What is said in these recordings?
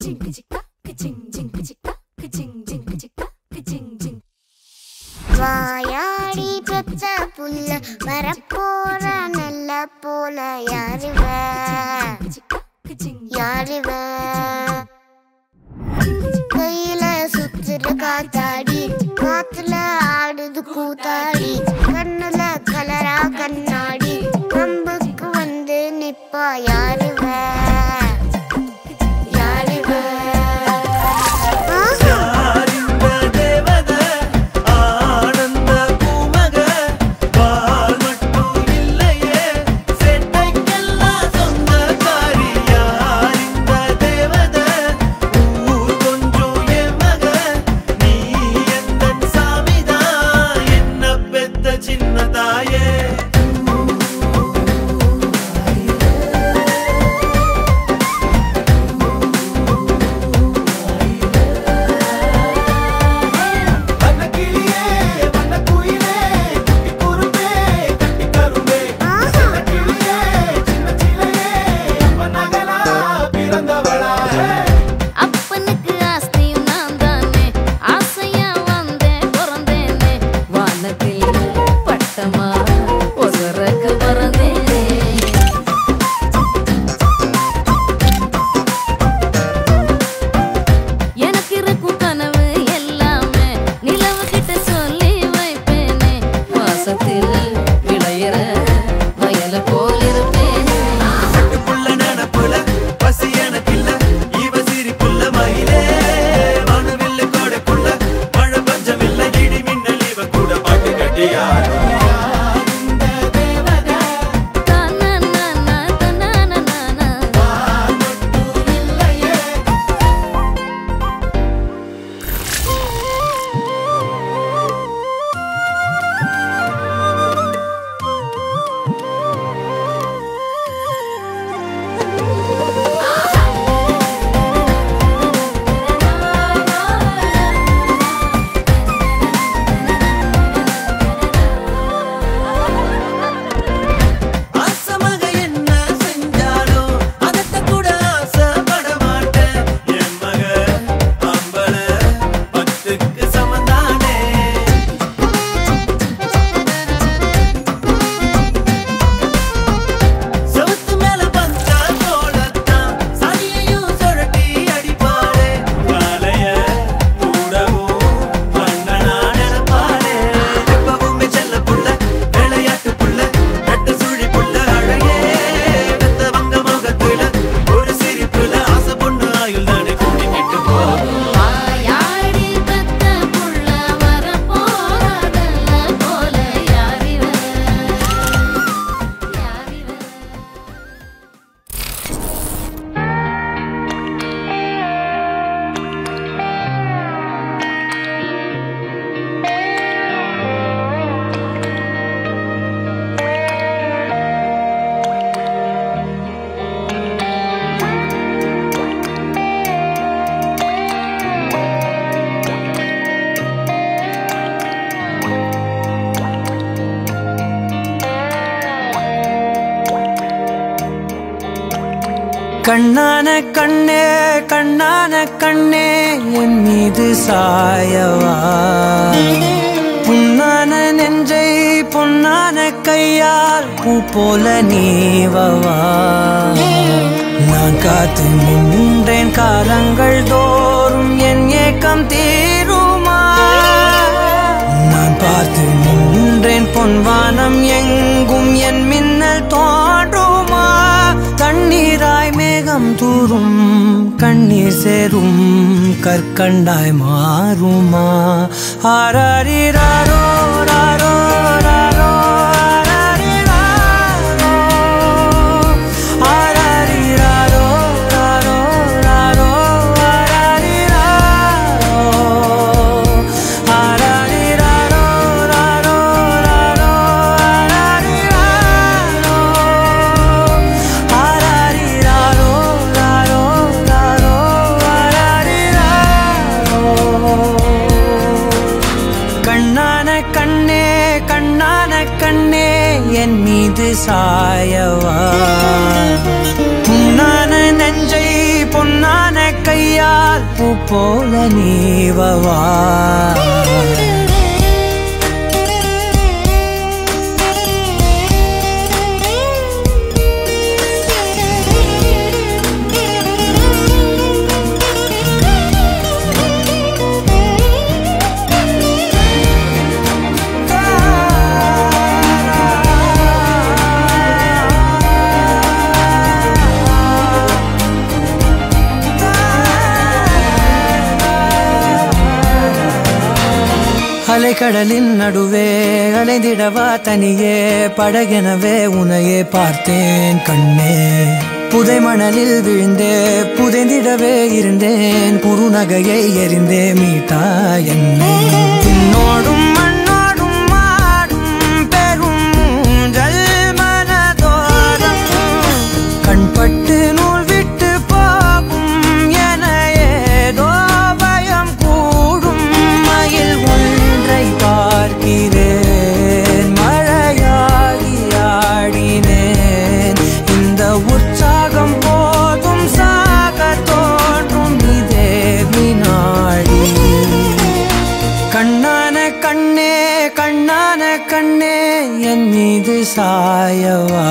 வாயாடி பெத்த புல்ல வரப்போற நல்ல போல யாருவ யாருவ கையில சுத்துற காத்தாடி காத்துல ஆடுது கூத்தாடி கண்ணுல கலரா கண்ணாடி கம்புக்கு வந்து நிப்பா யாருவ யாருவ ஆஹா ஆனந்த தேவத ஆனந்த பூமக பால் மட்டும் இல்லையே செட்டைக்கெல்லாம் சொந்தக்காரி யாரிந்த தேவத ஊர் கொஞ்சம் என் மக நீ எந்தன் சாமிதான் என்ன பெத்த சின்ன தாயே வண்ணக்கிளியே வண்ணக்குயிலே குட்டி குரும்பே கட்டி கரும்பே ஆஹா கிளியே சின்ன சிலையே மன்னகலா பிறந்தவளா அப்பனுக்கு ஆஸ்தியும் நான் தானே ஆசையா வந்தேன் பிறந்தேனே வானத்தில் பட்டமா ஒசரக்கு பறந்தேனே எனக்கு இருக்கும் கனவு எல்லாமே நிலவு கிட்ட சொல்லி வைப்பேனே வாசத்தில் விளையிற வயல போல் இருப்பேனே புள்ள நனப்புல பசி எனக்கில்ல இவ சிரிப்புள்ள மயிலே வானவில்ல கோடைக்குள்ள மழை பஞ்சமில்ல இடி மின்னல் இவ கூட பாட்டு கட்டியாரோ தனனன தனனனன ஆசமாக என்ன செஞ்சாலோ அதட்ட கூட ஆசைப்பட மாட்டேன் என் மக அம்பள பத்துக்கு சமந்தானே செவுத்து மேல பந்தா போலத்தான் சனியையும் சுழட்டி அடிப்பாளே காலைய கூடவும் பண்ணனா நினைப்பாளே எப்பவுமே செல்ல புள்ள விளையாட்டு புள்ள நட்டு சுழி புள்ள அழகே பெத்தவங்க முகத்துல ஒரு சிரிப்புல ஆசை பொண்ணு ஆயுள் தானே கூட்டிக்கிட்டு போகும் வாயாடி பெத்த புள்ள வரப்போறதல்ல போல யாரிவ யாரிவ கண்ணான கண்ணே கண்ணான கண்ணே என் மீது சாயவா புண்ணான நெஞ்சை பொன்னான கையால் பூ போல நீவவா நான் காத்து நின்றேன் காலங்கள் தோறும் என் ஏக்கம் தீருமா நான் பார்த்து நின்றேன் பொன்வானம் எங்கும் என் மின்னல் தோன்றுமா தண்ணீராய் மேகம் தூரும் கண்ணீர் சேரும் கற்கண்டாய் மாறுமா ஆராரிராரோ ராரோ ராரோ ஆராரிராரோ ஆராரிராரோ ராரோ ராரோ ஆராரிராரோ ஆராரிராரோ ராரோ ராரோ ஆராரிராரோ ஆராரிராரோ ராரோ ராரோ ஆராரிராரோ கண்ணான கண்ணே கண்ணான கண்ணே என் மீது சாயவா புண்ணான நெஞ்சை பொன்னான கையா கையால் பூ போல நீவவா அலைக்கடலின் நடுவே அலைந்திடவா தனியே படகெனவே உனையே பார்த்தேன் கண்ணே புதை மணலில் விழுந்தே புதைந்திடவே இருந்தேன் குறுநகையை எறிந்தே மீட்டா என்னை உன்னோடும் மண்ணோடும் மாடும் பெரும் ஊஞ்சல் மனதோரம் கண்பட்டு நூல் விட்டு போகும் என ஏதோ பயம் கூடும் மயில் ஒன்றை பார்க்கிறேன் மழையாகி ஆடினேன் இந்த உற்சாகம் போதும் சாக தோன்றும் இதே வினாடி கண்ணான கண்ணே கண்ணான கண்ணே என் மீது சாயவா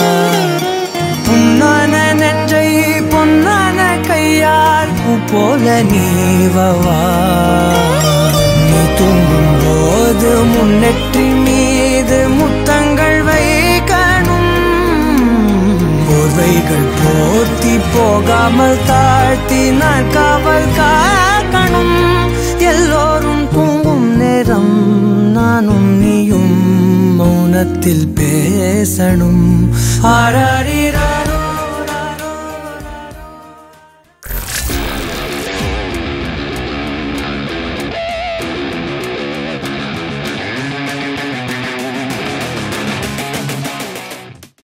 புண்ணான நெஞ்சை பொன்னான கையால் பூ போல நீவவா நீ தூங்கும் போது முன்னெற்றி மீது முத்தங்கள் வைக்கணும் போர்வைகள் போர்த்தி போகாமல் தாழ்த்தி நான் காவல் காக்கணும் எல்லோரும் தூங்கும் நேரம் நானும் நீயும் மௌனத்தில் பேசணும் ஆராரி